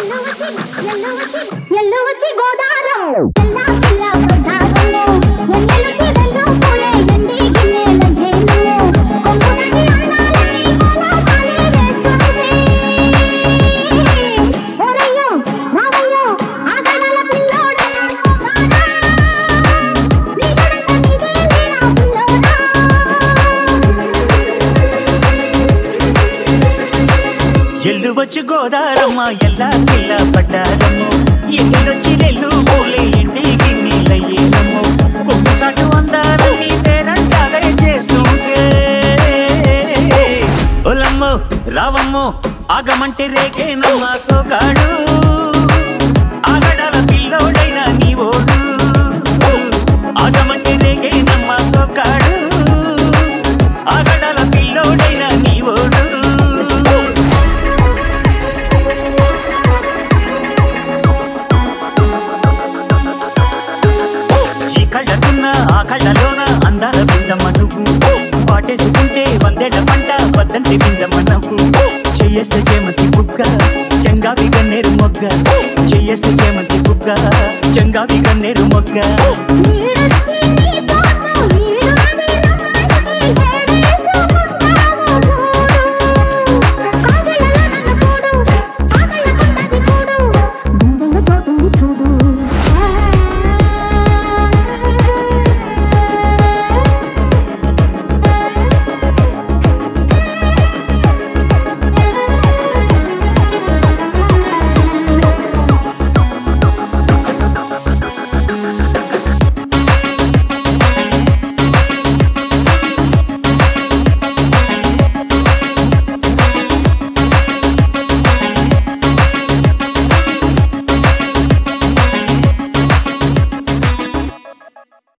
ఎల్లు వచ్చి గోదారం ఎల్లా పిల్ల ప్రధానము ఎన్నెలుచి వెన్ను పూలే ఎండి గిన్నెల జేను కొంగునకి అందాలని కోలాటాలే వేస్తుంది ఓరయ్యో రావయ్యో ఆగడాల పిల్లోడా నీ గడప నీదే నీరా పిల్లోడా ఎల్లు వచ్చి గోదారమ్మ ఎల్లా పిల్ల పడ్డారమ్ము ఎన్నెలొచ్చి నెల్లు పూలే ఇంటికి నీళ్ళయ్యేనమ్ము కొమ్ము చాటు అందాలని పేరంటాలే చేస్తుంటే ఒలమ్మో రావమ్మో ఆగమంటే రేకేనమ్మ సోగాడు ఆగడాల పిల్లోడైన నీ ఓడు ఆగమంటే రేకేనమ్మ సోగాడు ఆగడాల పిల్లోడైన నీ ఓడు ఈ కళ్ళకున్న ఆ కళ్ళలోన అందాల బిందమ్మ నువ్వు పాటేసుకుంటే వందేళ్ల పంట వద్దంటే బిందమ్మ నవ్వు చెయ్యేస్తే చేమంతి బుగ్గ చెంగావి గన్నేరు మొగ్గ చెయ్యేస్తే చేమంతి బుగ్గ చెంగావి గన్నేరు మొగ్గ నీ